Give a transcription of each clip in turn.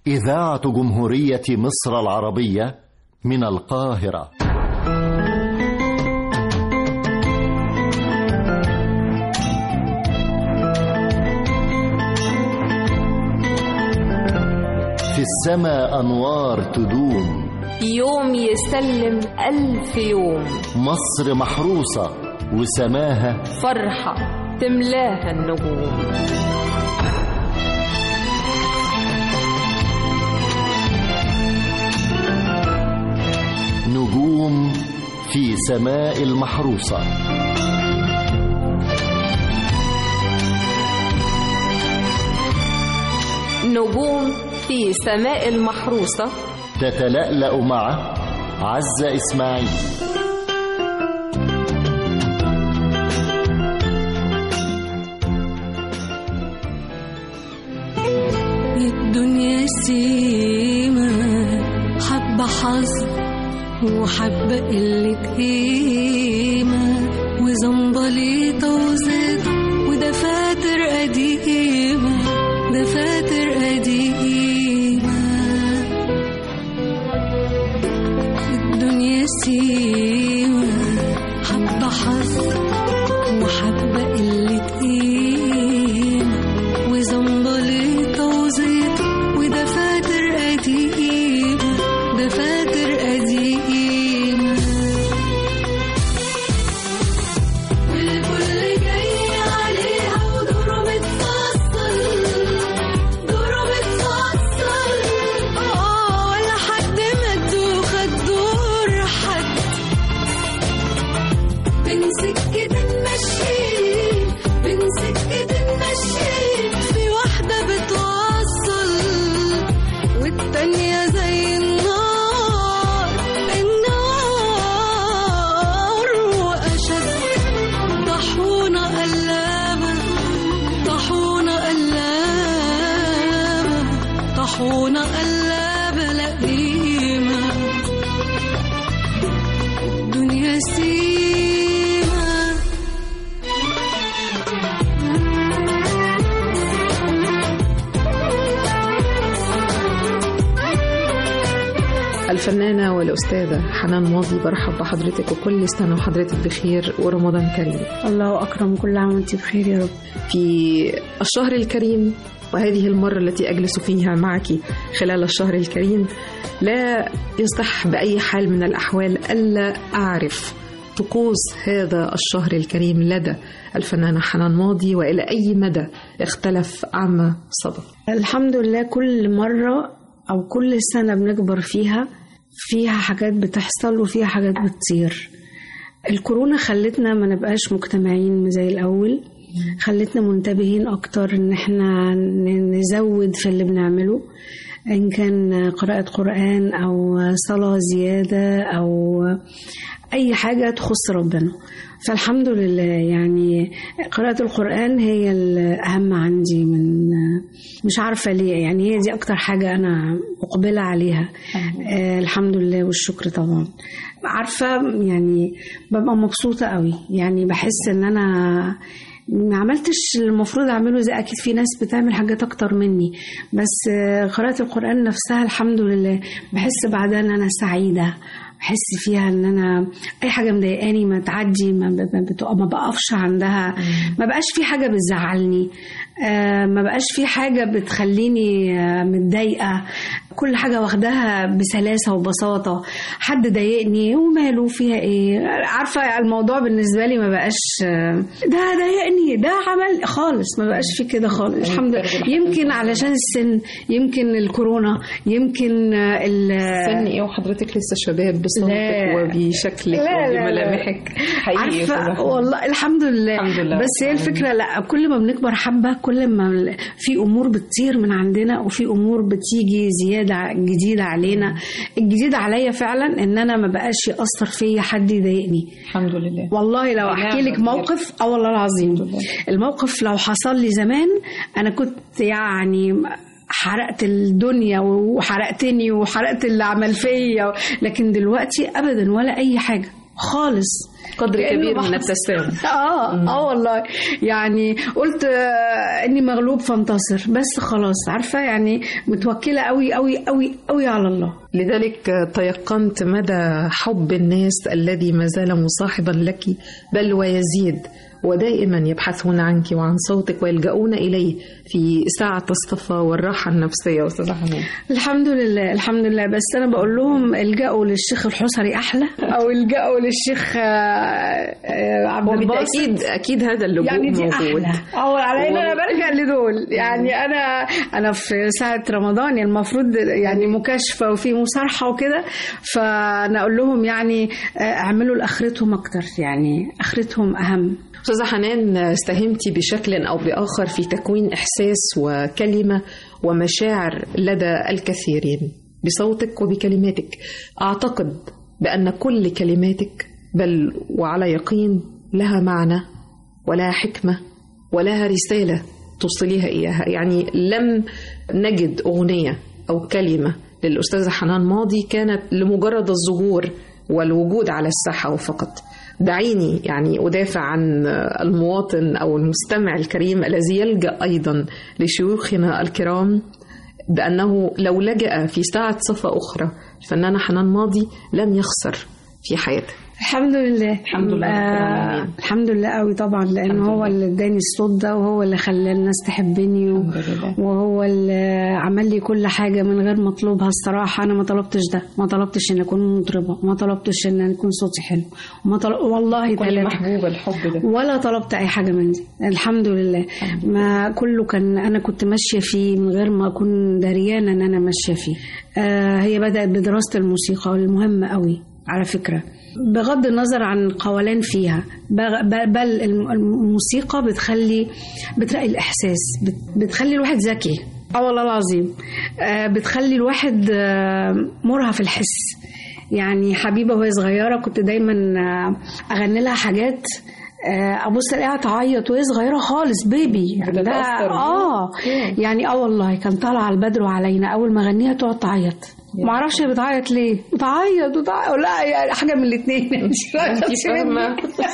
إذاعة جمهورية مصر العربية من القاهرة في السماء أنوار تدوم يوم يسلم ألف يوم مصر محروسة وسماها فرحة تملاها النجوم نجوم في سماء المحروسة نجوم في سماء المحروسة تتلألأ مع عزة إسماعيل الدنيا سيمة حبة حظ وحبة قلة قيمة وزنبليطة وزيت ودفاتر قديمة دفاتر قديمة الدنيا سيمة حبة حظ وحبة قلة قيمة وزنبليطة وزيت ودفاتر قديمة دفاتر قديمة والكل جاي عليها ودوره متفصل دوره متفصل اه ولا حد مدوخ الدور حد بين سكة المشي بين سكة المشي في واحدة بتوصل والتانية زي النار النار وأشد طحونة قلابة طحونة قلابة طحونة قلابة لا قيمة الدنيا سيمة الفنانة والأستاذة حنان ماضي برحب بحضرتك وكل سنة وحضرتك بخير ورمضان كريم الله أكرم كل عام وأنت بخير يا رب في الشهر الكريم وهذه المرة التي أجلس فيها معك خلال الشهر الكريم لا يصح بأي حال من الأحوال ألا أعرف طقوس هذا الشهر الكريم لدى الفنانة حنان ماضي وإلى أي مدى اختلف عما سبق الحمد لله كل مرة أو كل سنة بنكبر فيها فيها حاجات بتحصل وفيها حاجات بتطير الكورونا خلتنا ما نبقاش مجتمعين زي الأول خلتنا منتبهين أكتر إن احنا ن- نزود في اللي بنعمله إن كان قراءة قرآن أو صلاة زيادة أو أي حاجة تخص ربنا فالحمد لله يعني قراءة القرآن هي الأهم عندي من مش عارفة ليه يعني هي دي أكتر حاجة أنا مقبلة عليها آه الحمد لله والشكر طبعا عارفة يعني ببقى مبسوطة قوي يعني بحس إن أنا ما عملتش اللي المفروض اعمله زي اكيد في ناس بتعمل حاجات اكتر مني بس آه، قراءة القرآن نفسها الحمد لله بحس بعدها ان انا سعيدة بحس فيها ان انا اي حاجه مضايقاني ما تعدي ما, ب- ب- بتق- ما بقفش عندها ما بقاش في حاجه بتزعلني آه، ما بقاش في حاجه بتخليني آه، متضايقه كل حاجه واخداها بسلاسه وبساطه حد ضايقني وماله فيها ايه عارفه الموضوع بالنسبه لي ما بقاش آه، ده ضايقني ده عمل خالص ما بقاش في كده خالص الحمد لله يمكن علشان السن يمكن الكورونا يمكن آه، ال- سن إيه وحضرتك لسه شباب بصوتك لا. وبشكلك لا، لا، لا. وبملامحك حقيقي عارفه صراحة. والله الحمد لله الحمد لله. بس هي الفكره لا كل ما بنكبر حبه كل ما ال- في امور بتطير من عندنا وفي امور بتيجي زياده جديده علينا الجديد عليا فعلا ان انا ما بقاش ياثر فيا حد يضايقني الحمد لله والله لو احكي لك نعمة موقف اه والله العظيم الحمد لله. الموقف لو حصل لي زمان انا كنت يعني حرقت الدنيا وحرقتني وحرقت اللي عمل فيا لكن دلوقتي ابدا ولا اي حاجه خالص قدر كأنه كبير ما من حصل. التسامح اه اه والله يعني قلت آه، اني مغلوب فانتصر بس خلاص عارفه يعني متوكله قوي قوي قوي قوي على الله لذلك تيقنت مدى حب الناس الذي ما زال مصاحبا لك بل ويزيد ودائما يبحثون عنك وعن صوتك ويلجؤون إليه في ساعة الصفا والراحة النفسية أستاذة حنان الحمد لله الحمد لله بس انا بقول لهم الجأوا للشيخ الحصري احلى او الجأوا للشيخ آه، آه، عبد الباسط وبالتأكيد أكيد هذا اللجوء يعني دي موجود احلى او على ان انا والله. برجع لدول يعني انا انا في ساعه رمضان المفروض يعني مكاشفه وفي مصارحه وكده فانا اقول لهم يعني آه، اعملوا لاخرتهم اكتر يعني اخرتهم اهم أستاذة حنان ساهمتي بشكل أو بآخر في تكوين إحساس وكلمة ومشاعر لدى الكثيرين بصوتك وبكلماتك أعتقد بأن كل كلماتك بل وعلى يقين لها معنى ولها حكمة ولها رسالة توصليها إياها يعني لم نجد أغنية أو كلمة للأستاذة حنان ماضي كانت لمجرد الظهور والوجود على الساحة فقط دعيني يعني أدافع عن المواطن أو المستمع الكريم الذي يلجأ أيضا لشيوخنا الكرام بأنه لو لجأ في ساعة صفا أخرى الفنانة حنان ماضي لن يخسر في حياته الحمد لله الحمد لله رب آه العالمين. الحمد لله قوي طبعا لان الحمد هو لله. اللي اداني الصوت ده وهو اللي خلى الناس تحبني و... الحمد لله. وهو اللي عمل لي كل حاجه من غير ما اطلبها الصراحه انا ما طلبتش ده ما طلبتش ان اكون مطربه ما طلبتش ان يكون صوتي حلو وما طلب... والله كل ثلاثة. محبوبة الحب ده ولا طلبت اي حاجه من دي الحمد لله ما كله كان انا كنت ماشيه فيه من غير ما اكون دريانه ان انا ماشيه فيه آه هي بدات بدراسه الموسيقى والمهمه قوي على فكره بغض النظر عن القولان فيها بغ- ب- بل الم- الموسيقى بتخلي بترقي الاحساس بت- بتخلي الواحد ذكي اه والله العظيم آه بتخلي الواحد آه مرهف الحس يعني حبيبه وهي صغيره كنت دايما آه، اغني لها حاجات آه، ابص الاقيها تعيط وهي صغيره خالص بيبي يعني ده بتتأثر اه يعني اه والله كان طالع البدر علينا اول ما اغنيها تقعد تعيط ما اعرفش هي بتعيط ليه بتعيط وتعيط لا يعني حاجه من الاثنين انت فاهمة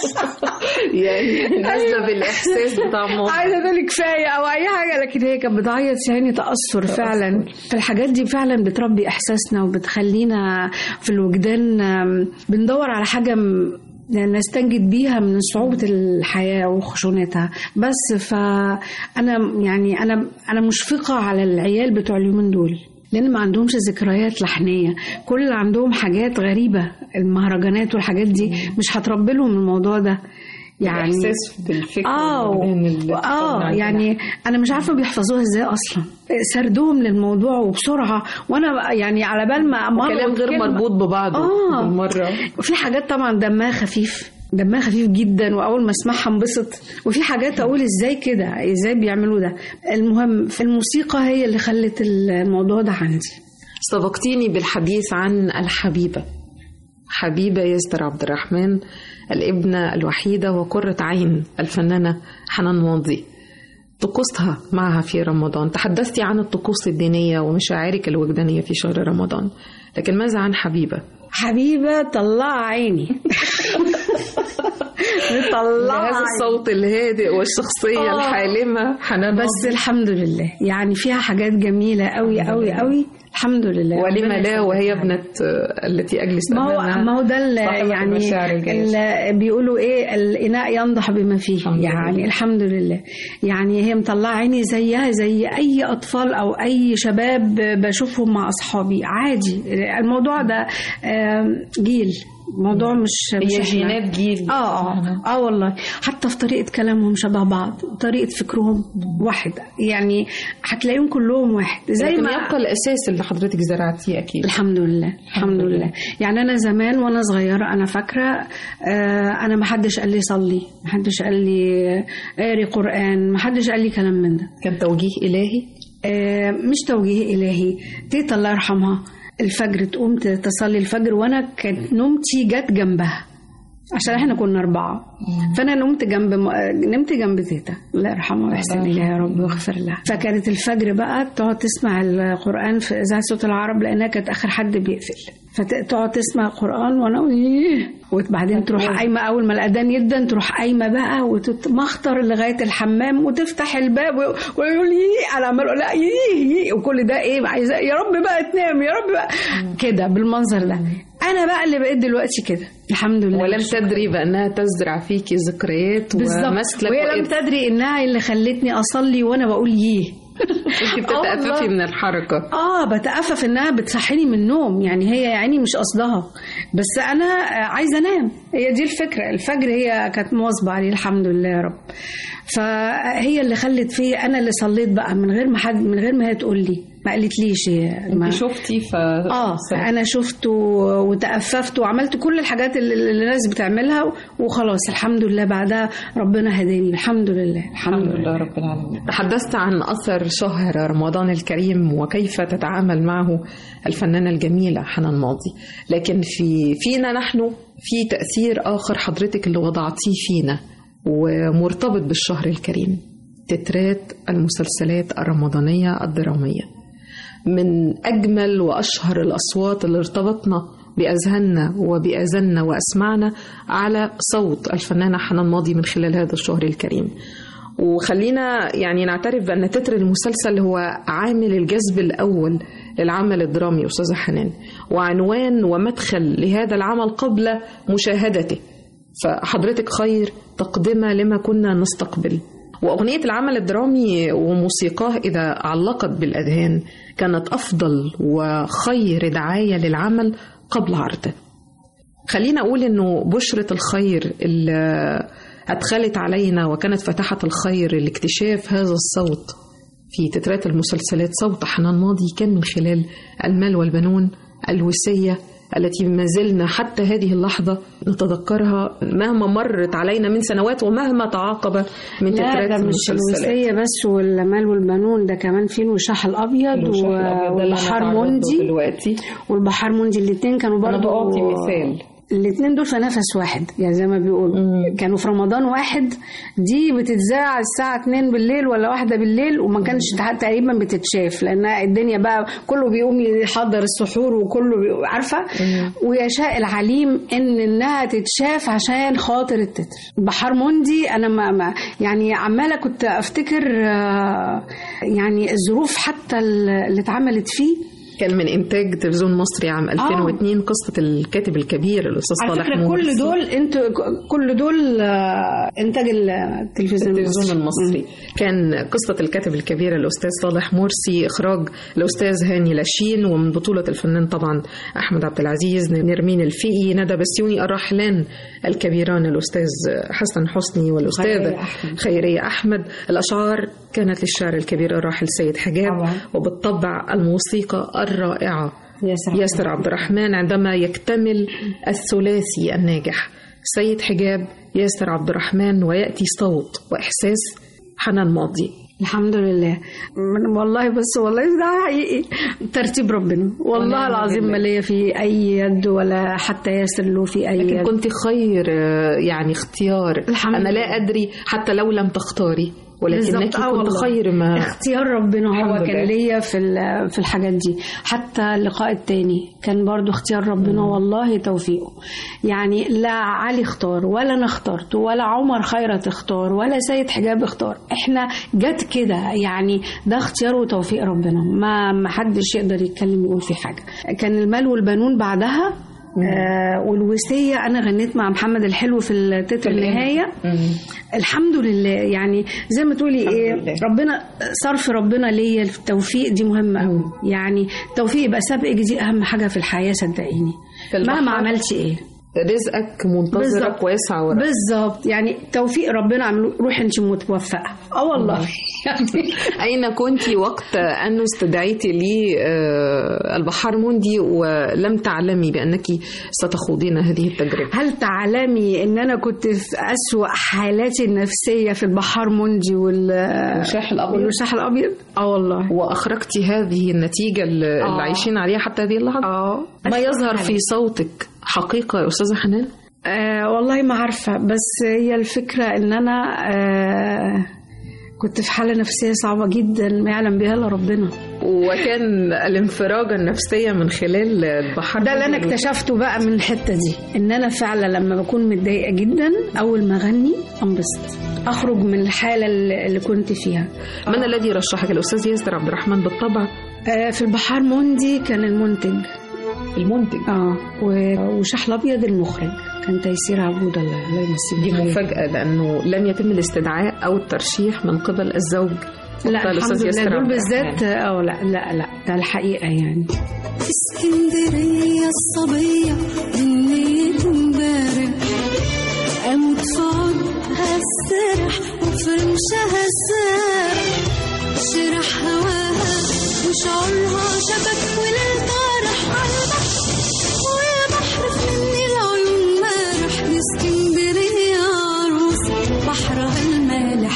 يعني نازلة بالإحساس بتاع الموضوع عايزه تقولي كفايه او اي حاجه لكن هي كانت بتعيط يعني تاثر فعلا فالحاجات دي فعلا بتربي احساسنا وبتخلينا في الوجدان آم، بندور على حاجه م- نستنجد بيها من صعوبة الحياة وخشونتها بس فأنا يعني أنا أنا مشفقة على العيال بتوع اليومين دول لأن ما عندهمش ذكريات لحنية كل اللي عندهم حاجات غريبة المهرجانات والحاجات دي مش هتربي لهم الموضوع ده يعني الإحساس بالفكر اه والوجدان اللي اه بتكون عندنا. يعني انا مش عارفه بيحفظوها ازاي اصلا سردهم للموضوع وبسرعه وانا يعني على بال ما مرة كلام غير كلمة- مربوط ببعضه آه. بالمرة في حاجات طبعا دمها خفيف دمها خفيف جدا واول ما اسمعها انبسط وفي حاجات اقول ازاي كده ازاي بيعملوا ده المهم في الموسيقى هي اللي خلت الموضوع ده عندي سبقتيني بالحديث عن الحبيبة حبيبة ياسر عبد الرحمن الابنة الوحيدة وقرة عين الفنانة حنان ماضي طقوسها معها في رمضان تحدثتي عن الطقوس الدينية ومشاعرك الوجدانية في شهر رمضان لكن ماذا عن حبيبة؟ حبيبه طلع عيني طلع هذا الصوت الهادئ والشخصية آه. الحالمة حنان بس ماضي. الحمد لله يعني فيها حاجات جميله قوي قوي قوي الحمد لله ولما ربنا لا يسعدك. وهي ابنة آه، التي أجلس ما هو أمامها ما هو ده ال- صاحبة يعني المشاعر الجياشة. اللي بيقولوا ايه الاناء ينضح بما فيه الحمد يعني لله. الحمد لله يعني هي مطلعه عيني زيها زي اي اطفال او اي شباب بشوفهم مع اصحابي عادي الموضوع ده آم، جيل موضوع مش مش هي إحنا. جينات جيل اه اه اه والله حتى في طريقه كلامهم شبه بعض طريقه فكرهم واحد يعني هتلاقيهم كلهم واحد زي لكن ما يبقى الأساس اللي حضرتك زرعتيه أكيد الحمد لله الحمد لله يعني انا زمان وانا صغيره انا فاكره آه انا ما حدش قال لي صلي ما حدش قال لي قاري قران ما حدش قال لي كلام من ده كان توجيه إلهي آه مش توجيه الهي تيتا الله يرحمها الفجر تقوم تصلي الفجر وانا كانت نومتي جت جنبها عشان احنا كنا اربعه فانا نمت جنب م... نمت جنب تيتا الله يرحمها ويحسن اليها يا رب ويغفر لها فكانت الفجر بقى تقعد تسمع القران في اذاعه صوت العرب لانها كانت اخر حد بيقفل فتقعد تسمع قرآن وانا اقول ايه وبعدين تروح قايمه اول ما الاذان يدن تروح قايمه بقى وتتمخطر لغايه الحمام وتفتح الباب ويقول ايه انا عمال اقول لا ايه ايه وكل ده ايه عايزه يا رب بقى تنام يا رب بقى كده بالمنظر ده انا بقى اللي بقيت دلوقتي كده الحمد لله ولم تدري بأنها تزرع فيك ذكريات بالظبط ومسلك وهي لم وإرث. تدري انها اللي خلتني اصلي وانا بقول يه انت آه بتتأففي والله. من الحركة اه بتأفف انها بتصحيني من النوم يعني هي يعني مش قصدها بس انا آه، عايزه انام هي دي الفكره الفجر هي كانت مواظبه عليه الحمد لله يا رب فهي اللي خلت فيا انا اللي صليت بقى من غير ما حد من غير ما هي تقول لي ما قالتليش هي ما انت شفتي ف اه انا شفت و- وتأففت وعملت كل الحاجات اللي اللي الناس بتعملها وخلاص الحمد لله بعدها ربنا هداني الحمد لله الحمد لله رب العالمين تحدثت عن أثر شهر رمضان الكريم وكيف تتعامل معه الفنانة الجميلة حنان ماضي لكن في فينا نحن في تأثير آخر حضرتك اللي وضعتيه فينا ومرتبط بالشهر الكريم تترات المسلسلات الرمضانية الدرامية من أجمل وأشهر الأصوات اللي ارتبطنا بأذهاننا وبأذاننا وأسمعنا على صوت الفنانة حنان ماضي من خلال هذا الشهر الكريم وخلينا يعني نعترف بأن تتر المسلسل هو عامل الجذب الأول للعمل الدرامي أستاذة حنان وعنوان ومدخل لهذا العمل قبل مشاهدته فحضرتك خير تقدمة لما كنا نستقبل وأغنية العمل الدرامي وموسيقاه إذا علقت بالأذهان كانت أفضل وخير دعاية للعمل قبل عرضه خلينا أقول إنه بشرة الخير اللي أدخلت علينا وكانت فتحة الخير لاكتشاف هذا الصوت في تترات المسلسلات صوت حنان ماضي كان من خلال المال والبنون الوسية التي ما زلنا حتى هذه اللحظة نتذكرها مهما مرت علينا من سنوات ومهما تعاقب من لا تترات ده مش المسلسلات الوصية بس والمال والبنون ده كمان في الوشاح الأبيض الوشاح و- الأبيض ده اللي والبحار هنتعرض له موندي دلوقتي والبحار موندي الاتنين كانوا أنا برضو بعطي مثال الاتنين دول في نفس واحد يعني زي ما بيقولوا مم. كانوا في رمضان واحد دي بتتذاع الساعة 2 بالليل ولا واحدة بالليل وما كانش تع- تقريبا بتتشاف لأن الدنيا بقى كله بيقوم يحضر السحور وكله بيقوم عارفة ويشاء العليم إن إنها تتشاف عشان خاطر التتر بحار موندي أنا ما, ما يعني عمالة كنت أفتكر آه، يعني الظروف حتى اللي اتعملت فيه كان من إنتاج تلفزيون مصري عام 2002 قصة الكاتب الكبير الأستاذ على صالح فكرة كل مرسي. دول انتوا كل دول آه، انتاج التلفزيون التلفزيون المصري المصري كان قصة الكاتب الكبير الأستاذ صالح مرسي إخراج الأستاذ هاني لاشين ومن بطولة الفنان طبعا أحمد عبد العزيز نرمين الفقي ندى بسيوني الراحلان الكبيران الأستاذ حسن حسني والأستاذة خيرية أحمد. خيرية أحمد الأشعار كانت للشاعر الكبير الراحل سيد حجاب طبعا. وبالطبع الموسيقى الرائعة ياسر ياسر عبد الرحمن عندما يكتمل الثلاثي الناجح سيد حجاب ياسر عبد الرحمن ويأتي صوت وإحساس حنان ماضي الحمد لله من- والله بس والله ده حقيقي ترتيب ربنا والله ونعم العظيم بالله. ما ليا في اي يد ولا حتى ياسر له في اي لكن يد كنت خير آه، يعني اختيار الحمد أنا لا لله. أدري حتى لو لم تختاري ولكنك بالظبط، آه كنت والله. خير ما اختيار ربنا هو الحمد كان لله. ليا في ال- في الحاجات دي حتى اللقاء التاني كان برضو اختيار ربنا والله توفيقه يعني لا علي اختار ولا انا اخترت ولا عمر خيرت اختار ولا سيد حجاب اختار احنا جت كده يعني ده اختيار وتوفيق ربنا ما ما حدش يقدر يتكلم يقول في حاجه كان المال والبنون بعدها آه والوصيه انا غنيت مع محمد الحلو في التتر النهايه الحمد لله يعني زي ما تقولي ايه لله. ربنا صرف ربنا ليا التوفيق دي مهمه قوي يعني التوفيق يبقى سابقك دي اهم حاجه في الحياه صدقيني في البحر. مهما عملتي ايه رزقك منتظرك بالظبط. واسع وراك بالظبط يعني توفيق ربنا عمله روحي انت متوفقه اه والله يعني أين كنت وقت أن استدعيت لي آه، البحار موندي ولم تعلمي بأنك ستخوضين هذه التجربة هل تعلمي ان انا كنت في اسوأ حالاتي النفسيه في البحار موندي وال الوشاح الأبيض؟ والوشاح الابيض اه والله وأخرجت هذه النتيجة اللي آه. اللي عايشين عليها حتى هذه اللحظة اه ما يظهر في صوتك حقيقة يا أستاذة حنان آه والله ما عارفة بس هي الفكرة إن أنا آه كنت في حالة نفسية صعبة جدا ما يعلم بها إلا ربنا وكان الانفراجة النفسية من خلال البحر ده اللي أنا اكتشفته بقى من الحتة دي إن أنا فعلا لما بكون متضايقة جدا أول ما أغني أنبسط أخرج من الحالة اللي اللي كنت فيها من الذي رشحك الأستاذ ياسر عبد الرحمن بالطبع آه، في البحار موندي كان المنتج المنتج اه و- وشحل أبيض المخرج كان تيسير عبود الله الله يمسيه دي بالخير. مفاجأة لأنه لم يتم الاستدعاء أو الترشيح من قبل الزوج لا الأستاذ الحمد ياسر لله دول عبد الرحمن. بالذات اه لا لا لا ده الحقيقة يعني اسكندرية الصبية دنيت امبارح أموت في عودها السرح وفي رمشها السارح شرح هواها وشعورها شبك وللطارح عالبحر والبحر في مني العيون مارح دي اسكندرية عروس بحرها المالح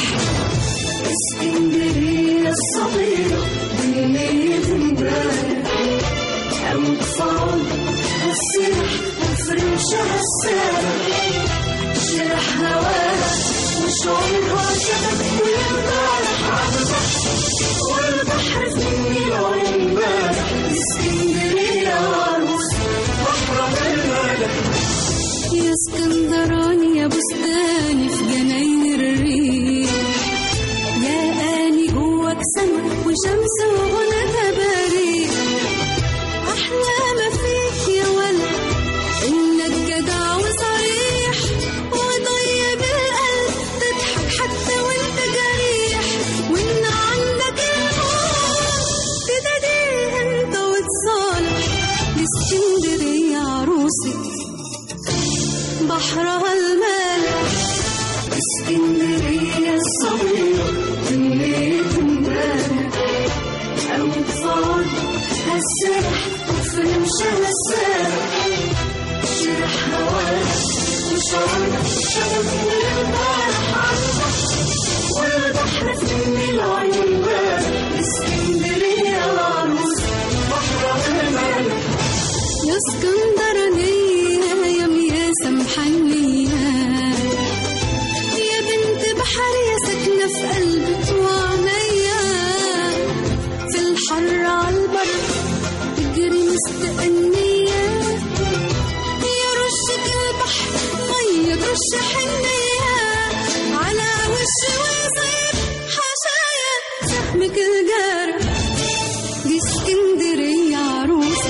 اسكندرية الصبية دنيت امبارح أموت في عودها السرح وفي رمشها السارح شرح هواها وشعورها شبك والبارح عالبحر والبحر في مني العيون بارح اسكندرية عروس بحرها المالح يا اسكندراني يا بستاني في جناين الريح لقاني جواك سما وشمس وغنى تباريح احلى ما فيك يا ولد انك جدع وصريح وطيب القلب تضحك حتى وانت جريح وان عندك الموت تداديه انت وتصالح دي اسكندرية عروسي بحرها المالح اسكندرية الصغيرة دنيت امبارح أموت في عودها السرح وفي رمشها السارح شرح هواها وشعورها شبك والبارح عالبحر والبحر في مني العيون بارح اسكندرية العروس بحرها المالح يا اسكندرانية يا مياسة محنية يا بنت بحر يا ساكنة في قلبي وعينيا في الحر عالبر تجري مستقنية يا رشة البحر مية رش حنية على وش وصير حشايا سهمك الجارح دي اسكندرية عروسة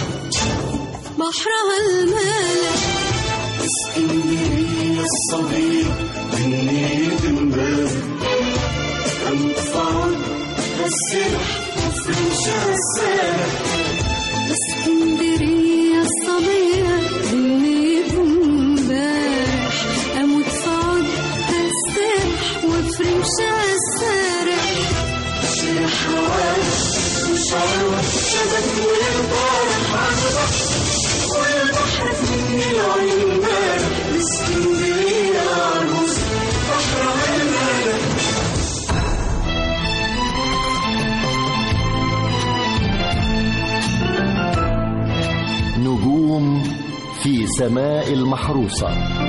بحرها المالح اسكندرية الصغيرة دنيت امبارح أنفعل السرح وفي رمشها السارح اسكندرية الصغيرة دنيت امبارح أموت في عودها السرح وفي رمشها السارح شرح هواها وشعورها شبك والبارح عالبحر والبحر في مني العيون بارح اسكندرية عروس بحرها المالح نجوم في سماء المحروسة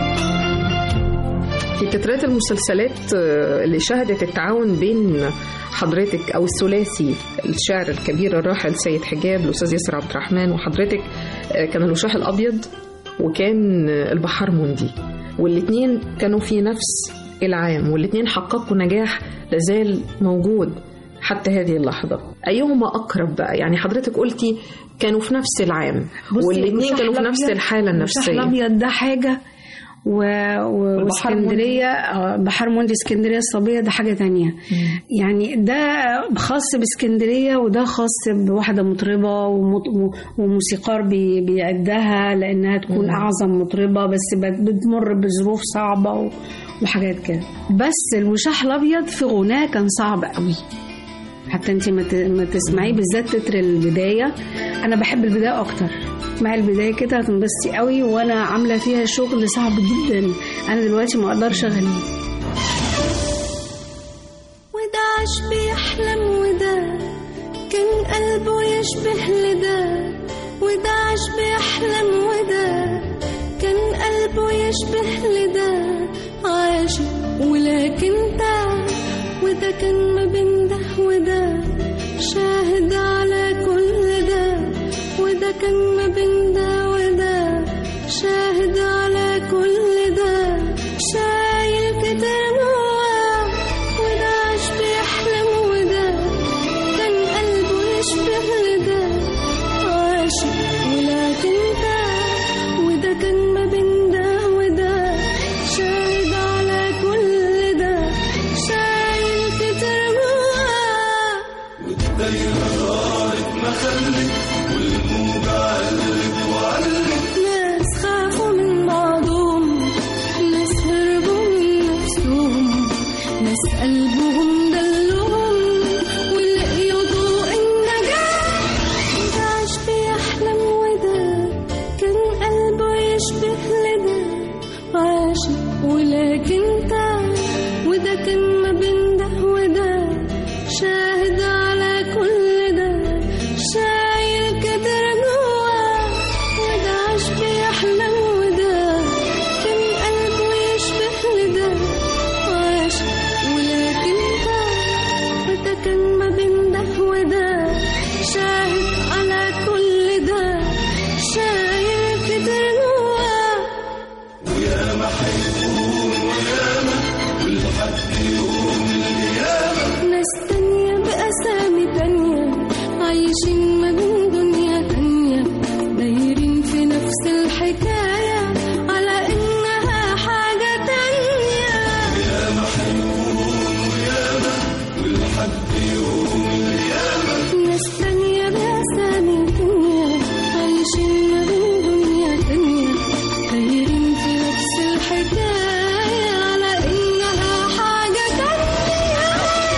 في تترات المسلسلات آه، اللي شهدت التعاون بين حضرتك او الثلاثي الشاعر الكبير الراحل سيد حجاب الاستاذ ياسر عبد الرحمن وحضرتك آه، كان الوشاح الابيض وكان آه، البحار موندي والاثنين كانوا في نفس العام والاثنين حققوا نجاح لازال موجود حتى هذه اللحظة أيهما أقرب بقى يعني حضرتك قلتي كانوا في نفس العام بصي، والاثنين الوشاح كانوا في نفس الأبيض- الحالة الوشاح النفسية الابيض ده حاجه و... و... واسكندريه آه، بحر موندي اسكندريه الصبيه ده حاجه تانية يعني ده خاص باسكندريه وده خاص بواحده مطربه ومط... وموسيقار بي... بيعدها لانها تكون مم. اعظم مطربه بس بت- بتمر بظروف صعبه و... وحاجات كده بس الوشاح الابيض في غناه كان صعب قوي حتى انت ما ت- ما تسمعيه بالذات تتر البدايه انا بحب البدايه اكتر مع البدايه كده هتنبسطي قوي وانا عامله فيها شغل صعب جدا انا دلوقتي ما اقدرش اغنيه وده عاش بيحلم وده كان قلبه يشبه لده وده عاش بيحلم وده كان قلبه يشبه لده عاشق ولكن ده وده كان ما بين ده وده شاهد على كل ده وده كان ما بين ده وده شاهد على كل ده شايل كتير جواه وده عاش بيحلم وده كان قلبه يشبه لده عاشق ولكن ده وده كان ما بين ده وده شاهد على كل ده شايل كتير جواه ناس خافوا من بعضهم ناس هربوا من نفسهم ناس قلبهم دلهم ولقيوا ضوء النجاة وده عاش بيحلم وده كان قلبه يشبه لده عاشق ولكن تاه وده كان ما بين ده وده شاهد على كل ده شايل كتر جواه وده عاش بيحلم وده كان قلبه يشبه لده عاشق ولكن تاه وده كان ما بين ده وده شاهد على كل ده شايل كتر جواه ناس تانية بأسامي تانية عايشين ما بين دنيا تانية دايرين في نفس الحكاية على إنها حاجة تانية ناس تانية بأسامي تانية عايشين ما بين دنيا تانية دايرين في نفس الحكاية على إنها حاجة تانية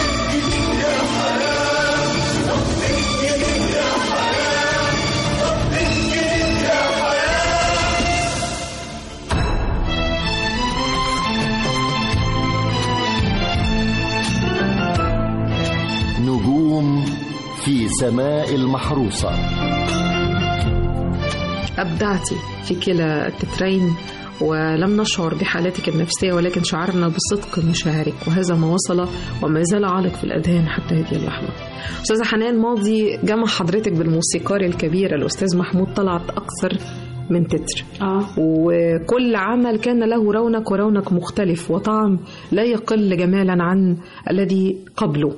نجوم في سماء المحروسة أبدعتي في كلا التترين ولم نشعر بحالتك النفسية ولكن شعرنا بصدق مشاعرك وهذا ما وصل وما زال عالق في الأذهان حتى هذه اللحظة أستاذة حنان ماضي جمع حضرتك بالموسيقار الكبير الأستاذ محمود طلعت أكثر من تتر اه وكل عمل كان له رونق ورونق مختلف وطعم لا يقل جمالا عن الذي قبله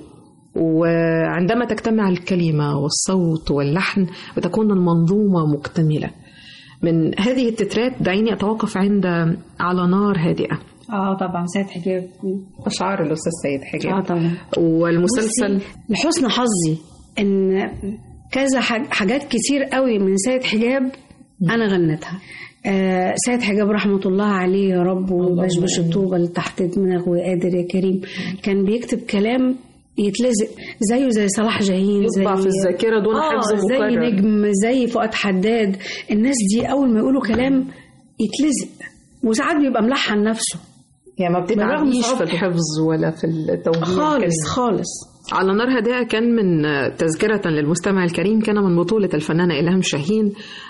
وعندما تجتمع الكلمة والصوت واللحن بتكون المنظومة مكتملة من هذه التترات دعيني أتوقف عند على نار هادئة اه طبعا سيد حجاب أشعار الأستاذ سيد اه حجاب طبعا والمسلسل بصي، لحسن حظي ان كذا حاج- حاجات كتير قوي من سيد حجاب انا غنتها آه سيد حجاب رحمة الله عليه يا رب وبشبش الطوبة اللي تحت دماغه وقادر يا كريم كان بيكتب كلام يتلزق زيه زي صلاح جاهين زي يطبع في الذاكرة دون آه حفظ زي مكرر نجم زي فؤاد حداد الناس دي اول ما يقولوا كلام يتلزق وساعات بيبقى ملحن نفسه يعني ما بالرغم بتتعبنيش في صعوبته. الحفظ ولا في التوجيه خالص الكلمة. خالص على نار هداء كان من تذكرة للمستمع الكريم كان من بطولة الفنانة إلهام شاهين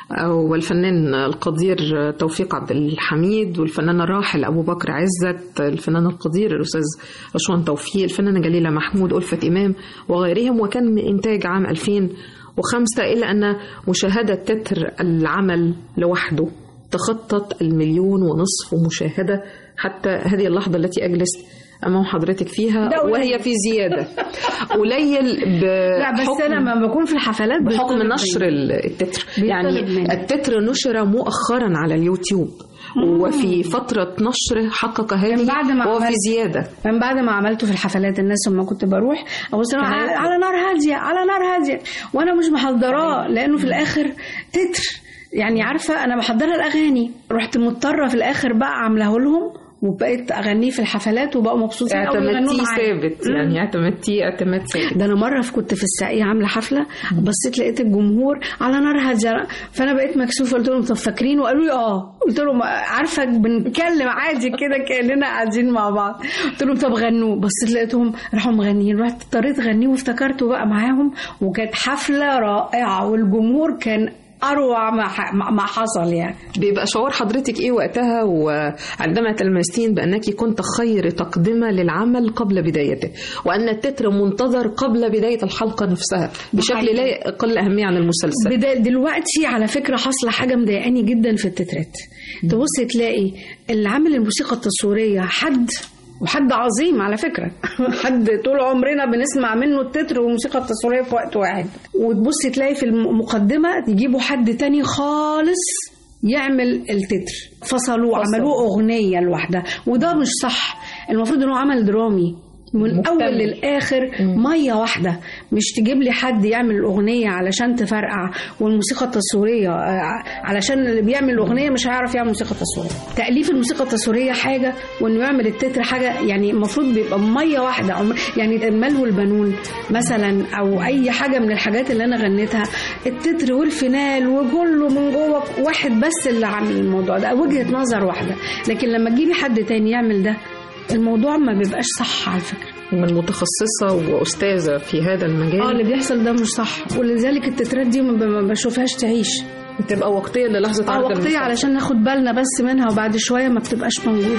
والفنان القدير توفيق عبد الحميد والفنان الراحل أبو بكر عزت الفنان القدير الأستاذ رشوان توفيق الفنانة جليلة محمود ألفة إمام وغيرهم وكان من إنتاج عام 2005 إلا أن مشاهدة تتر العمل لوحده تخطت المليون ونصف مشاهدة حتى هذه اللحظة التي أجلس أمام حضرتك فيها ده قليل. وهي في زيادة قليل لا بس بحكم انا لما بكون في الحفلات بحكم بيطلب نشر مني. ال- التتر بيطلب يعني مني. التتر نشر مؤخرا على اليوتيوب وفي فترة نشر حقق هذه من بعد ما وهو في عملت- زيادة من بعد ما عملته في الحفلات الناس لما كنت بروح ابص لهم على على نار هاديه على نار هاديه وانا مش محضراه لانه في الاخر تتر يعني عارفه انا محضره الاغاني رحت مضطره في الاخر بقى عاملاه لهم وبقيت اغنيه في الحفلات وبقوا مبسوطين قوي يغنوه اعتمدتيه معايا. ثابت يعني اعتمدتيه اعتماد ثابت ده انا مره في- كنت في الساقيه عامله حفله بصيت لقيت الجمهور على نار هاديه فانا بقيت مكسوفه قلت لهم طب فاكرين وقالوا لي اه قلت لهم عارفه بنتكلم عادي كده كاننا قاعدين مع بعض قلت لهم طب غنوا بصيت لقيتهم راحوا مغنيين رحت اضطريت اغنيه وافتكرته بقى معاهم وكانت حفله رائعه والجمهور كان اروع ما ح- ما ما حصل يعني بيبقى شعور حضرتك ايه وقتها وعندما تلمستين بانك كنت خير تقدمه للعمل قبل بدايته وان التتر منتظر قبل بدايه الحلقه نفسها بشكل لا يقل اهميه عن المسلسل بدا دلوقتي على فكره حاصله حاجه مضايقاني جدا في التترات تبص تلاقي اللي عامل الموسيقى التصويريه حد وحد عظيم على فكره حد طول عمرنا بنسمع منه التتر والموسيقى التصويريه في وقت واحد وتبص تلاقي في المقدمه يجيبوا حد تاني خالص يعمل التتر فصلوه عملوه اغنيه لوحدها وده مش صح المفروض انه عمل درامي من مكتمل. اول للاخر ميه واحده مش تجيب لي حد يعمل الاغنيه علشان تفرقع والموسيقى التصويريه آه، علشان اللي بيعمل الاغنيه مش هيعرف يعمل موسيقى تصويريه تاليف الموسيقى التصويريه حاجه وانه يعمل التتر حاجه يعني المفروض بيبقى ميه واحده أو يعني المال والبنون مثلا او اي حاجه من الحاجات اللي انا غنيتها التتر والفينال وكله من جوه واحد بس اللي عامل الموضوع ده وجهه نظر واحده لكن لما تجيبي حد تاني يعمل ده الموضوع ما بيبقاش صح على فكره من متخصصه واستاذه في هذا المجال اه اللي بيحصل ده مش صح ولذلك التترات دي ما ب- ما بشوفهاش تعيش بتبقى وقتيه للحظه اه عرض وقتيه المسلسل. علشان ناخد بالنا بس منها وبعد شويه ما بتبقاش موجوده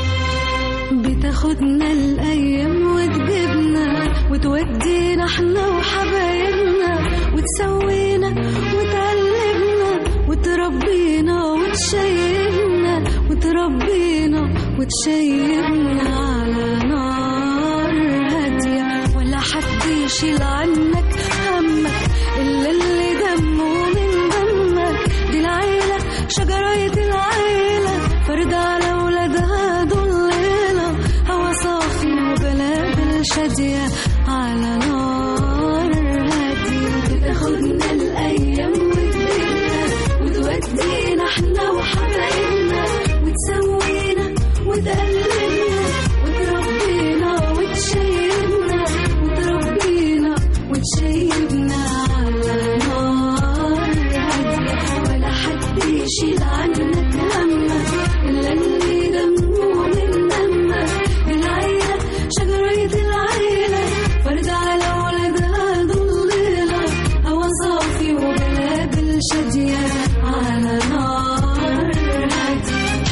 بتاخدنا الأيام وتجيبنا وتودينا احنا وحبايبنا وتسوينا وتعلمنا وتربينا وتشيبنا وتربينا وتشيبنا على نار هادية ولا حد يشيل عنك همك إلا اللي دمه من دمك دي العيلة شجرة العيلة فرد على ولادها ضليلة هوا صافي وبلابل شادية على نار هادية بتاخدنا الأيام وتجيبنا وتودينا احنا وحبايبنا وتسوينا وتقلبنا وتربينا وتشيبنا وتربينا وتشيبنا على نار هادية ولا حد يشيل عنك همك إلا اللي دمه من دمك العيلة شجرة العيلة فرد على ولدها ضليلة هوا صافي وبلابل شادية على نار هادية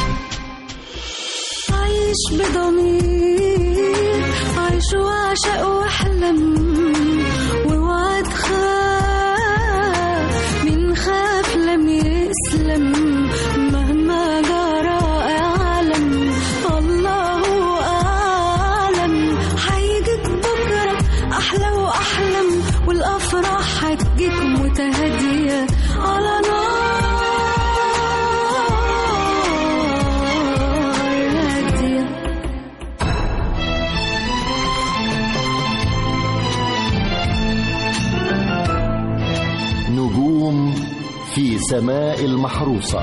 عايش بضمير عايش وعشق واحلم واوعى تخاف من خاف لم يسلم مهما جرى اعلم الله اعلم هيجيك بكره احلى واحلم والافراح هتجيك متهاديه على نار هاديه نجوم في سماء المحروسة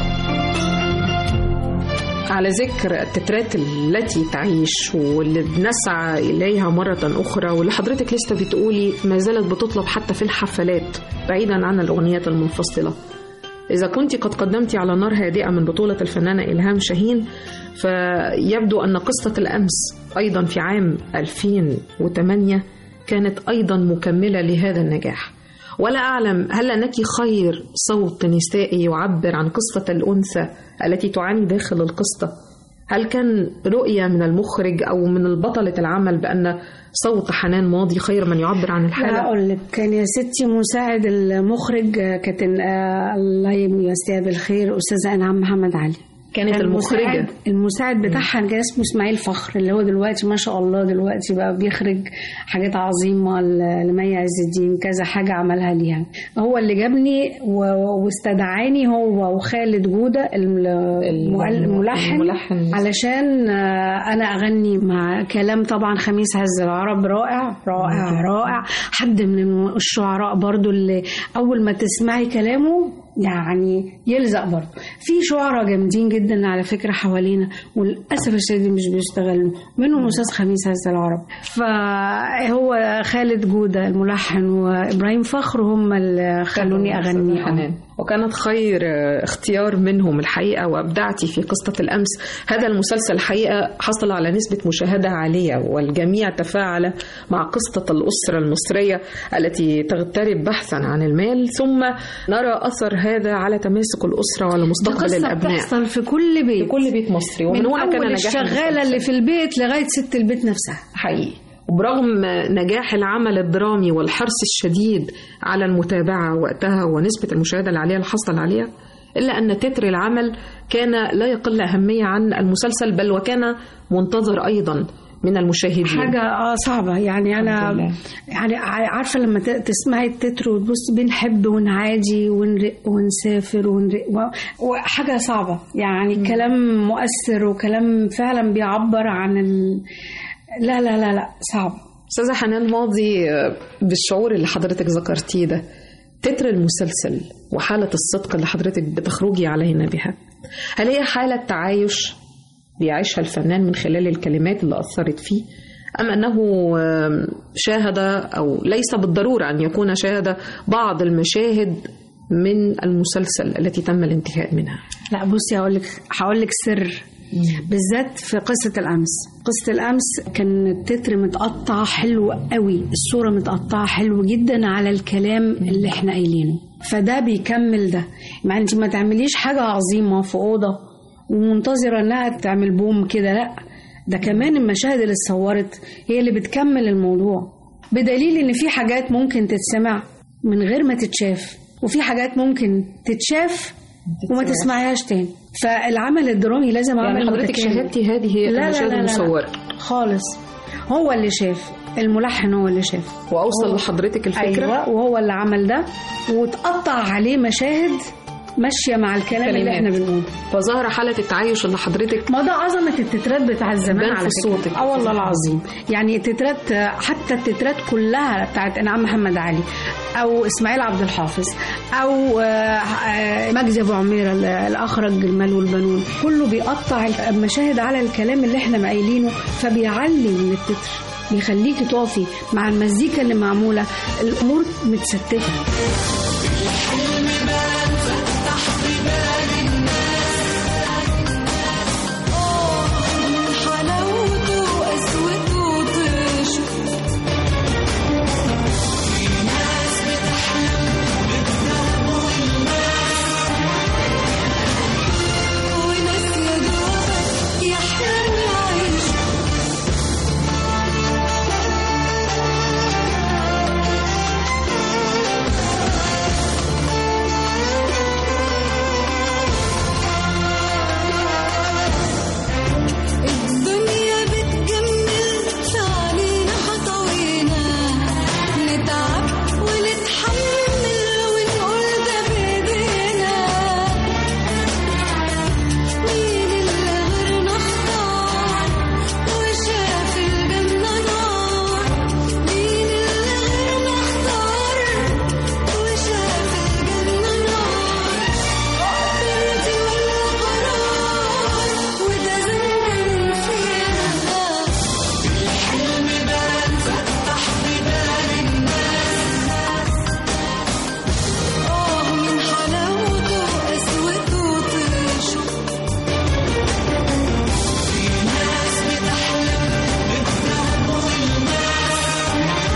على ذكر التترات التي تعيش واللي بنسعى إليها مرة أخرى واللي حضرتك لسه بتقولي ما زالت بتطلب حتى في الحفلات بعيدا عن الأغنيات المنفصلة إذا كنت قد قدمت على نار هادئة من بطولة الفنانة إلهام شاهين فيبدو أن قصة الأمس أيضا في عام 2008 كانت أيضا مكملة لهذا النجاح ولا أعلم هل أنك خير صوت نسائي يعبر عن قصة الأنثى التي تعاني داخل القصة هل كان رؤية من المخرج أو من البطلة العمل بأن صوت حنان ماضي خير من يعبر عن لا الحالة اقول لك كان يا ستي مساعد المخرج آه، كانت آه، الله يمسيها بالخير استاذه انعام محمد علي كانت كان المخرجة المساعد, المساعد بتاعها كان اسمه اسماعيل فخر اللي هو دلوقتي ما شاء الله دلوقتي بقى بيخرج حاجات عظيمه ل- لمي عز الدين كذا حاجه عملها ليها هو اللي جابني و- واستدعاني هو وخالد جوده الم- المؤل- الملحن الملحن. علشان آه، انا اغني مع كلام طبعا خميس عز العرب رائع رائع رائع حد من الشعراء برضو اللي اول ما تسمعي كلامه يعني يلزق برضه في شعراء جامدين جدا على فكره حوالينا وللاسف الشديد مش بيشتغلوا منهم استاذ خميس عز العرب فهو خالد جوده الملحن وابراهيم فخر هم اللي خلوني اغني حنان وكانت خير آه، اختيار منهم الحقيقة وأبدعتي في قصة الأمس هذا المسلسل الحقيقة حصل على نسبة مشاهدة عالية والجميع تفاعل مع قصة الأسرة المصرية التي تغترب بحثا عن المال ثم نرى أثر هذا على تماسك الأسرة وعلى دي مستقبل قصة الأبناء بتحصل في كل بيت في كل بيت مصري ومن من هنا كان أول نجاح الشغالة المسلسل. اللي في البيت لغاية ست البيت نفسها حقيقي وبرغم نجاح العمل الدرامي والحرص الشديد على المتابعة وقتها ونسبة المشاهدة العالية اللي حصل عليها إلا أن تتر العمل كان لا يقل أهمية عن المسلسل بل وكان منتظر أيضا من المشاهدين حاجة اه صعبة يعني أنا الحمد لله. يعني ع- عارفة لما ت- تسمعي التتر وتبص بنحب ونعادي ونرق ونسافر ونرق و- وحاجة صعبة يعني كلام مؤثر وكلام فعلا بيعبر عن ال... لا لا لا لا صعب أستاذة حنان ماضي آه، بالشعور اللي حضرتك ذكرتيه ده تتر المسلسل وحالة الصدق اللي حضرتك بتخرجي علينا بها هل هي حالة تعايش بيعيشها الفنان من خلال الكلمات اللي أثرت فيه أم أنه آم، شاهد أو ليس بالضرورة أن يكون شاهد بعض المشاهد من المسلسل التي تم الانتهاء منها لا بصي هقول لك هقول لك سر بالذات في قصة الأمس قصة الأمس كان التتر متقطع حلو قوي الصورة متقطعة حلو جدا على الكلام اللي احنا قايلينه فده بيكمل ده يعني انت ما تعمليش حاجة عظيمة في أوضة ومنتظرة انها تعمل بوم كده لا ده كمان المشاهد اللي اتصورت هي اللي بتكمل الموضوع بدليل ان في حاجات ممكن تتسمع من غير ما تتشاف وفي حاجات ممكن تتشاف وما تسمعيهاش تاني فالعمل الدرامي لازم يعني عمل حضرتك متكامل. شاهدتي هذه لا لا المشاهد لا لا المصورة لا. خالص هو اللي شاف الملحن هو اللي شاف وأوصل هو- لحضرتك الفكرة ايوه وهو اللي عمل ده وتقطع عليه مشاهد ماشيه مع الكلام اللي كلمات. احنا بنقوله فظهر حالة التعايش اللي حضرتك ما ده عظمة التترات بتاع الزمان بان على في فكرة. صوتك. اه والله العظيم يعني التترات حتى التترات كلها بتاعت انعام محمد علي او اسماعيل عبد الحافظ او آه، آه، مجدي ابو عميره اللي اخرج المال والبنون كله بيقطع المشاهد على الكلام اللي احنا قايلينه فبيعلي من التتر بيخليكي تقفي مع المزيكا اللي معموله الامور متستفه حلاوته وقسوته طيشه وناس يا دوبك يحلم يعيش الدنيا بتجمل فعلينا حطوينا نتعب ونتحمل ونقول ده بايدينا مين اللي غيرنا اختار وشاف الجنة نار مين اللي غيرنا اختار وشاف الجنة نار قدرتي ولا قرار وده زمن فينا الحلم بان فتح بيبان الناس آه من حلاوته وقسوته وطيشه في ناس بتحلم بالذهب والماس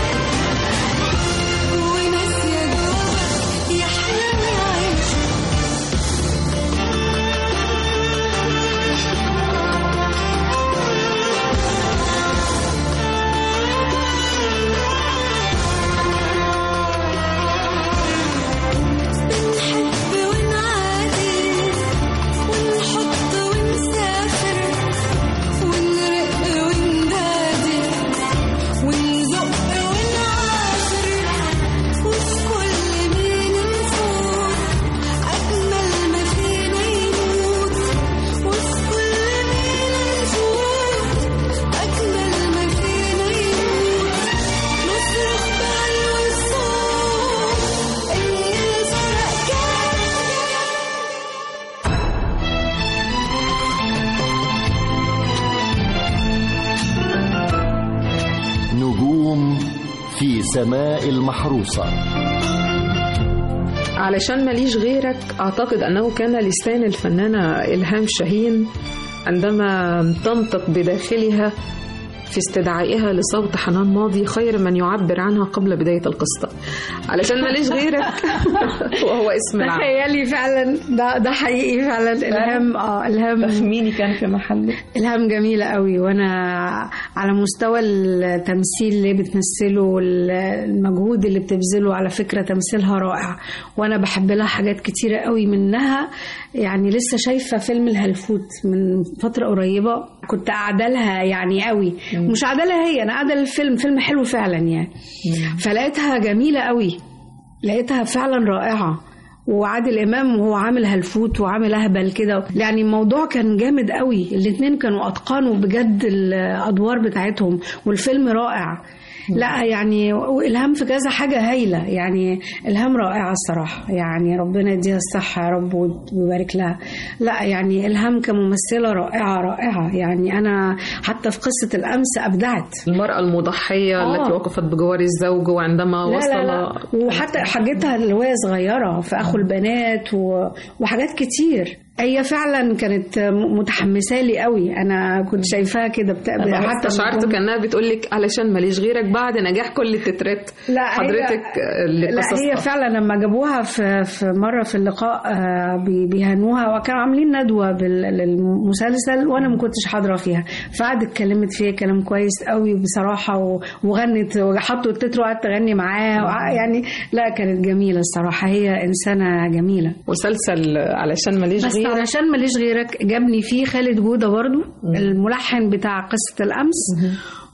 وناس يا دوبك يحلم يعيش بنحب ونعادي ونحط ونسافر ونرق وندادي ونزق ونعافر وفي كل مين نفوت أجمل ما فينا يموت وفي كل مين نفوت أجمل ما فينا يموت نصرخ بعلو الصوت اللي سرق كان نجوم في سماء المحروسة علشان ماليش غيرك أعتقد أنه كان لسان الفنانة إلهام شاهين عندما تنطق بداخلها في استدعائها لصوت حنان ماضي خير من يعبر عنها قبل بداية القصة علشان ماليش غيرك وهو اسم العمل تخيلي فعلا ده ده حقيقي فعلا الهام اه الهام مين كان في محله الهام جميله قوي وانا على مستوى التمثيل اللي بتمثله والمجهود اللي بتبذله على فكره تمثيلها رائع وانا بحب لها حاجات كتيره قوي منها يعني لسه شايفه فيلم الهلفوت من فتره قريبه كنت قاعده لها يعني قوي مش قاعده لها هي انا قاعده الفيلم فيلم حلو فعلا يعني فلقيتها جميله قوي لقيتها فعلا رائعه وعادل امام وهو عامل هلفوت وعامل اهبل كده يعني الموضوع كان جامد قوي الاثنين كانوا اتقنوا بجد الادوار بتاعتهم والفيلم رائع لا يعني والهام في كذا حاجه هايله يعني الهام رائعه الصراحه يعني ربنا يديها الصحه يا رب ويبارك لها لا يعني الهام كممثله رائعه رائعه يعني انا حتى في قصه الامس ابدعت المرأة المضحية آه. التي وقفت بجوار الزوج وعندما لا وصل لا لا وحتى حاجتها اللي وهي صغيرة في أخو البنات و... وحاجات كتير هي فعلا كانت م- متحمسة لي قوي أنا كنت شايفاها كده بت... حتى حتى شعرت كانها بتقول لك علشان ماليش غيرك بعد نجاح كل التترات لا حضرتك اللي لا هي قصصتها فعلا لما جابوها في في مره في اللقاء آه، بي- بيهنوها وكانوا عاملين ندوه بال- للمسلسل وانا ما كنتش حاضره فيها فقعدت اتكلمت فيها كلام كويس قوي بصراحه و- وغنت وحطوا التتر وقعدت تغني معاه وع- يعني لا كانت جميله الصراحه هي انسانه جميله مسلسل علشان ماليش بس غيرك علشان ماليش غيرك جابني فيه خالد جوده برضو الملحن بتاع قصه الامس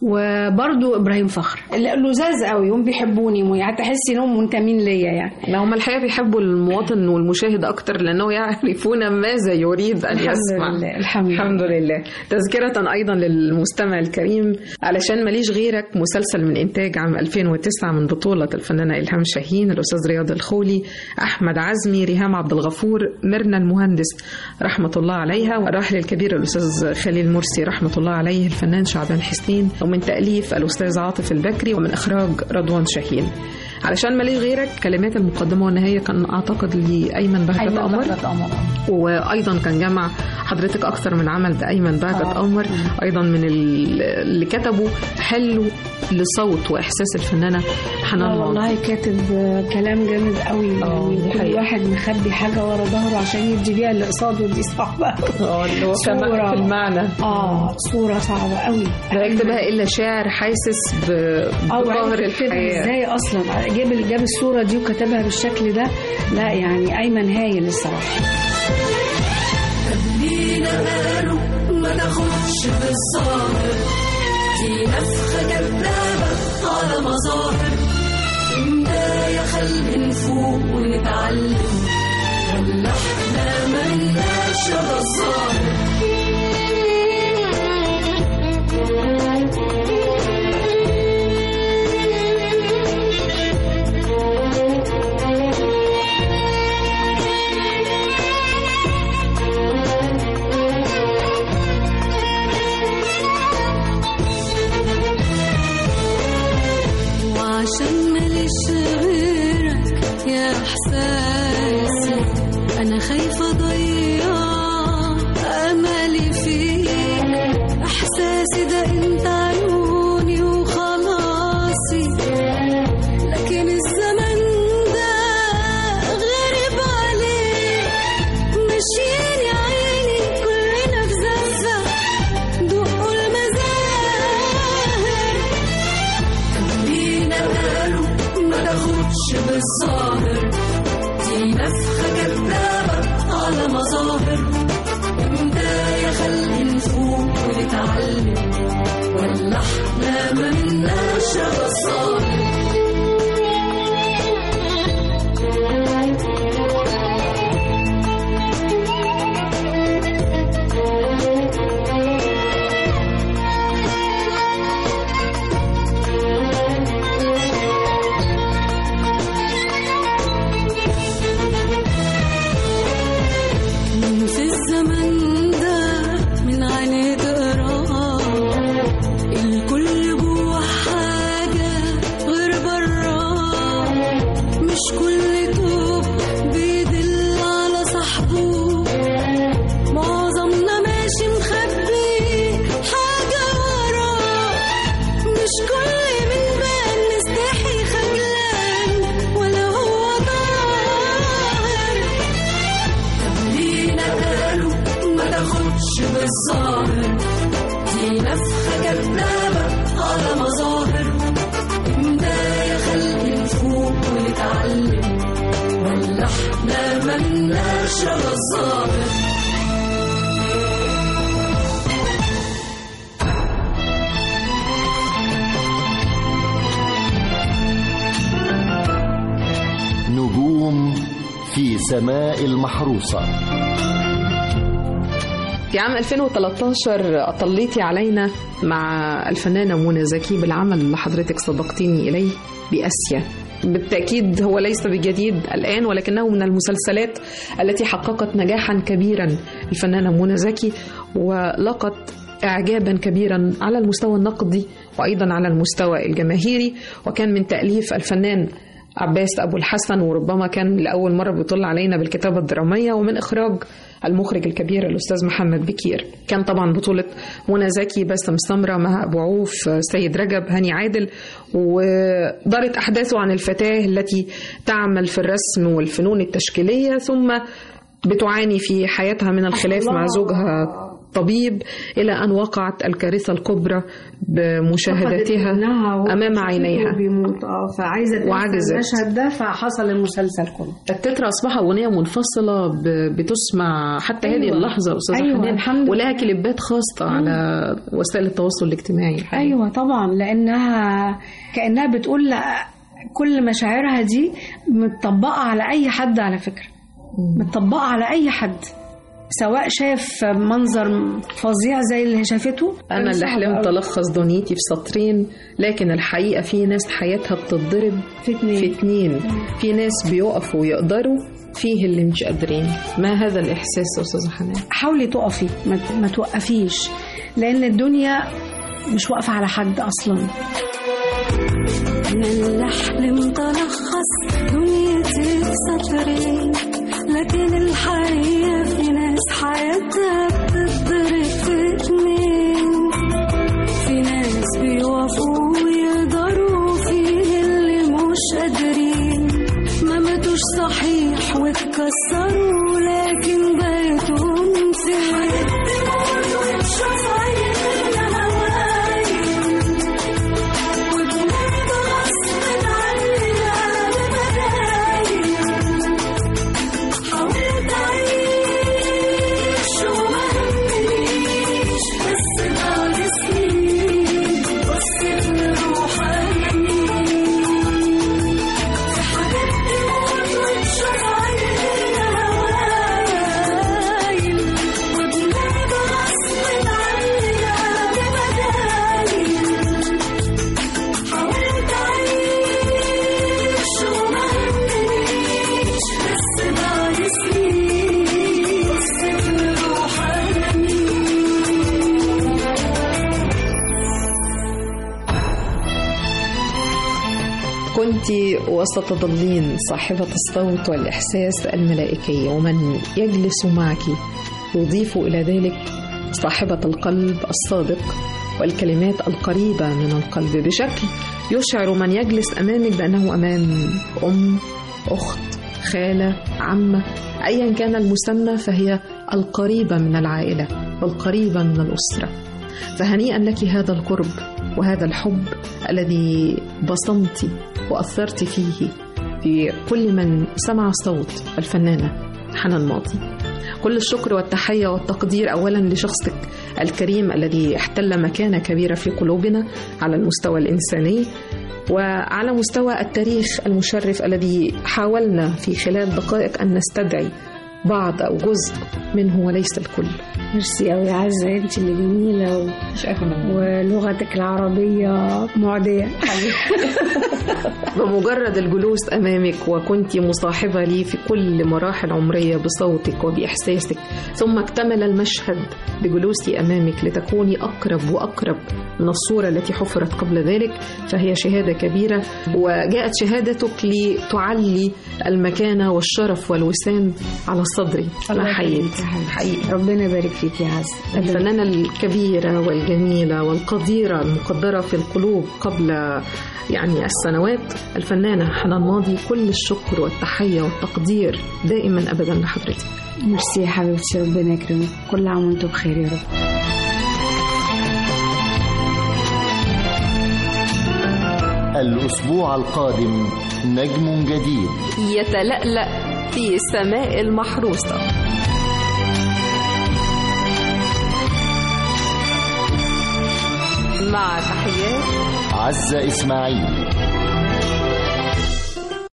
وبرضو ابراهيم فخر لزاز قوي هم بيحبوني يعني تحسي انهم منتمين ليا يعني لا هم الحقيقة بيحبوا المواطن والمشاهد أكتر لأنه يعرفون ماذا يريد أن الحمد يسمع لله الحمد لله الحمد لله تذكرة أيضا للمستمع الكريم علشان ماليش غيرك مسلسل من إنتاج عام 2009 من بطولة الفنانة إلهام شاهين الأستاذ رياض الخولي أحمد عزمي ريهام عبد الغفور ميرنا المهندس رحمة الله عليها والراحل الكبير الأستاذ خليل مرسي رحمة الله عليه الفنان شعبان حسين ومن تأليف الأستاذ عاطف البكري ومن إخراج رضوان شاهين علشان ماليش غيرك كلمات المقدمة والنهاية كان أعتقد لأيمن بهجت قمر وايضا كان جمع حضرتك اكثر من عمل بايمن بهجت قمر ايضا من ال- اللي كتبوا حلو لصوت واحساس الفنانه حنان اه ماضي والله كاتب كلام جامد قوي اه، دي يعني كل حقيقة. واحد مخبي حاجه ورا ظهره عشان يدي بيها اللي قصاده دي صعبه اه اللي هو كمان صورة. في المعنى اه صوره صعبه قوي لا يكتبها الا شاعر حاسس ب- اه بقهر وعرف يكتبها الحياه ازاي اصلا جاب جاب الصوره دي وكتبها بالشكل ده لا يعني ايمن هايل الصراحه لينا قالوا ما تاخدش بالصابر دي نفخة كدابة على مظاهر بداية خلي نفوق ونتعلم ولا احنا ملناش هذا الظاهر وعشان ماليش غيرك يا احساسي انا خايفه اضيع املي فيك احساسي ده انت عيوني وخلاصي لكن الزمن ده غريب عليك ماشيين يا عيني كلنا في زفه دقوا المزاهر لينا قالوا ما تاخدش بالظاهر دي نفخة كدابة على مظاهر شبه الظاهر دي نفخة كدابة على مظاهر ده يا خلق نفوق ونتعلم ولا احنا ملناش على الظاهر نجوم في سماء المحروسة في عام 2013 أطليتي علينا مع الفنانة منى زكي بالعمل اللي حضرتك سبقتيني إليه بأسيا بالتأكيد هو ليس بجديد الآن ولكنه من المسلسلات التي حققت نجاحا كبيرا الفنانة منى زكي ولقت إعجابا كبيرا على المستوى النقدي وأيضا على المستوى الجماهيري وكان من تأليف الفنان عباس أبو الحسن وربما كان لأول مرة بيطل علينا بالكتابة الدرامية ومن إخراج المخرج الكبير الأستاذ محمد بكير كان طبعا بطولة منى زكي باسم سمرة مها أبو عوف سيد رجب هاني عادل ودارت أحداثه عن الفتاة التي تعمل في الرسم والفنون التشكيلية ثم بتعاني في حياتها من الخلاف مع زوجها طبيب إلى أن وقعت الكارثة الكبرى بمشاهدتها أمام عينيها بيموت اه فعايزه تنسى وعجزت. المشهد ده فحصل المسلسل كله التتر أصبح أغنية منفصلة ب- بتسمع حتى أيوة. هذه اللحظة أستاذة أيوة، حنان الحمد لله. ولها كليبات خاصة على وسائل التواصل الاجتماعي الحقيقة. ايوه طبعا لانها كانها بتقول لا كل مشاعرها دي متطبقه على اي حد على فكره متطبقه على اي حد سواء شاف منظر فظيع زي اللي شافته أنا اللي صعب حلمت أوي. ألخص دنيتي في سطرين لكن الحقيقة في ناس حياتها بتتضرب في اتنين. في اتنين في ناس بيقفوا ويقدروا فيه اللي مش قادرين ما هذا الإحساس يا أستاذة حنان حاولي تقفي ما, ما توقفيش لان الدنيا مش واقفه على حد اصلا أنا اللي حلمت ألخص دنيتي في سطرين لكن الحقيقة في ناس حياتها بتتضرب في اتنين في ناس بيوافقوا ويقدروا فيه اللي مش قادرين ما ماتوش صحيح واتكسروا لكن بيتهم فين وتشوف عيننا هوايل وبنرضى غصب عننا ببدايل حاولت أعيش وما همنيش بس بعد سنين بصيت لروحاني في حاجات تموت وتشوف عيننا هوايل وبنرضى غصب عننا ببدايل حاولت أعيش وما همنيش بس بعد سنين بصيت لروحاني كنت وسط ضلين صاحبة الصوت والإحساس الملائكي ومن يجلس معك يضيف إلى ذلك صاحبة القلب الصادق والكلمات القريبة من القلب بشكل يشعر من يجلس أمامك بأنه أمام أم أخت خالة عمة أيا كان المسمى فهي القريبة من العائلة والقريبة من الأسرة فهنيئا لك هذا القرب وهذا الحب الذي بصمت وأثرت فيه في كل من سمع صوت الفنانة حنان ماضي كل الشكر والتحية والتقدير أولا لشخصك الكريم الذي احتل مكانة كبيرة في قلوبنا على المستوى الإنساني وعلى مستوى التاريخ المشرف الذي حاولنا في خلال دقائق أن نستدعي بعض أو جزء منه وليس الكل ميرسي قوي يا عزه انت اللي جميله و... ولغتك العربيه معديه بمجرد الجلوس أمامك وكنت مصاحبة لي في كل مراحل عمرية بصوتك وبإحساسك ثم اكتمل المشهد بجلوسي أمامك لتكوني أقرب وأقرب من الصورة التي حفرت قبل ذلك فهي شهادة كبيرة وجاءت شهادتك لتعلي المكانة والشرف والوسام على صدري الله أنا يخليك حقيقي يا حبيبتي. حقيقي ربنا يبارك فيك يا عز الفنانة الكبيرة والجميلة والقديرة المقدرة في القلوب قبل يعني السنوات الفنانة حنان ماضي كل الشكر والتحية والتقدير دائما أبدا لحضرتك ميرسي يا حبيبتي ربنا يكرمك كل عام وانتم بخير يا رب الأسبوع القادم نجم جديد يتلألأ في سماء المحروسة مع تحيات عزة إسماعيل